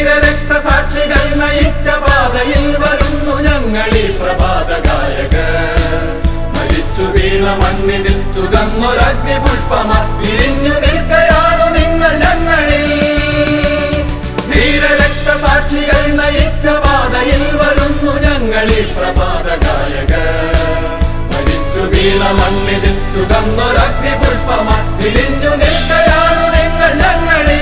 ധീരരക്തസാക്ഷികൾ നയിച്ച പാതയിൽ വരുന്നു ഞങ്ങളീ പ്രഭാത ഗായകർ മരിച്ചു വീണ മണ്ണിതിൽ ചുകന്നൊരഗ്നി പുഷ്പമാ വിരിഞ്ഞു നിൽക്കയാണു നിങ്ങൾ ഞങ്ങളിൽ ധീരരക്തസാക്ഷികൾ നയിച്ച പാതയിൽ വരുന്നു ഞങ്ങളീ പ്രഭാത ഗായകർ മരിച്ചു വീണ മണ്ണിതിൽ ചുകന്നൊരഗ്നി പുഷ്പമാ വിരിഞ്ഞു നിൽക്കയാണു നിങ്ങൾ ഞങ്ങളിൽ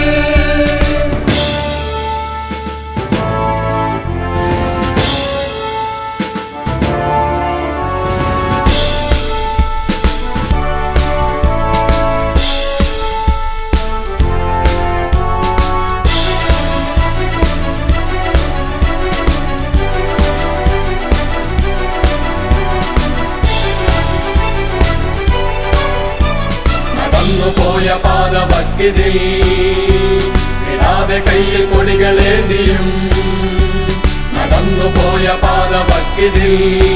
നടന്നുപോയ പാത വക്കിതിൽ ഇടാതെ കയ്യിൽ കൊടികളേന്തിയും നടന്നുപോയ പാത വക്കിതിൽ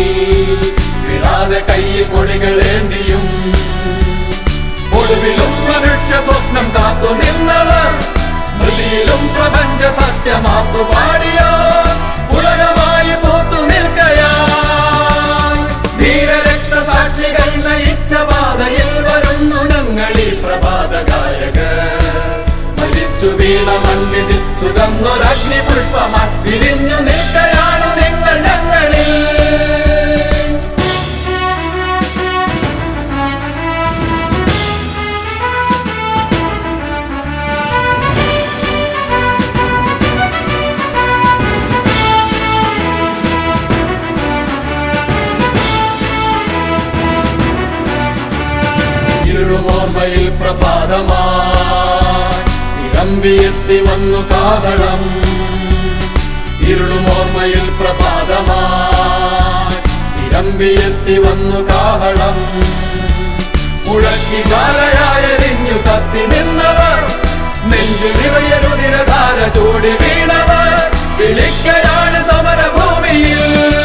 ഇടാതെ കയ്യിൽ കൊടികളേന്തിയും ഒടുവിലും മനുഷ്യ സ്വപ്നം കാത്തു നിന്നവർ മൃതിയിലും പ്രപഞ്ച സത്യമാത്തു പാടിയ ഉലകമായി പോത്തു നിൽക്കയാ ധീരരക്തസാക്ഷികൾ നയിച്ച പാതയിൽ വരുന്നു ഞങ്ങളീ പ്രഭാത ഗായകർ മരിച്ചു വീണ മണ്ണിതിൽ ചുകന്നൊരഗ്നി പുഷ്പമായി വിരിഞ്ഞു നിൽക്കയാണു നിങ്ങൾ ഞങ്ങളിൽ ഇരുളുമോർമ്മയിൽ പ്രഭാതമായി ഇരമ്പിയെത്തി വന്നു കാഹളം ഇരുളുമോർമ്മയിൽ പ്രഭാതമായി ഇരമ്പിയെത്തി വന്നു കാഹളം മുഴക്കി ധാരയായെരിഞ്ഞു കത്തി നിന്നവർ നെഞ്ചു നിറയരുതിരധാര ചൂടി വീണവർ വിളിക്കലാണ് സമരഭൂമിയിൽ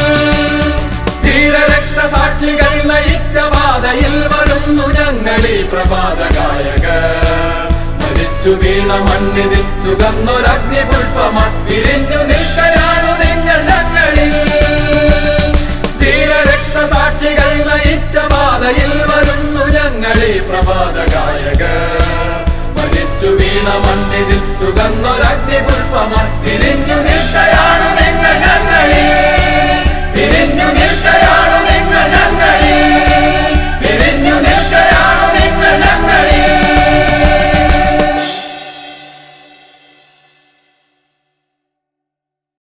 ധീരരക്തസാക്ഷികൾ നയിച്ച പാതയിൽ വരുന്നു ഞങ്ങളീ പ്രഭാത ഗായകർ മരിച്ചു വീണ മണ്ണിതിൽ ചുകന്നൊരഗ്നി പുഷ്പമായി വിരിഞ്ഞു നിൽക്കയാണു നിങ്ങൾ ഞങ്ങളിൽ ധീരരക്തസാക്ഷികൾ നയിച്ച പാതയിൽ വരുന്നു ഞങ്ങളീ പ്രഭാത ഗായകർ മരിച്ചു വീണ മണ്ണിതിൽ ചുകന്നൊരഗ്നി പുഷ്പമായി വിരിഞ്ഞു നിൽക്കയാണു നിങ്ങൾ ഞങ്ങളിൽ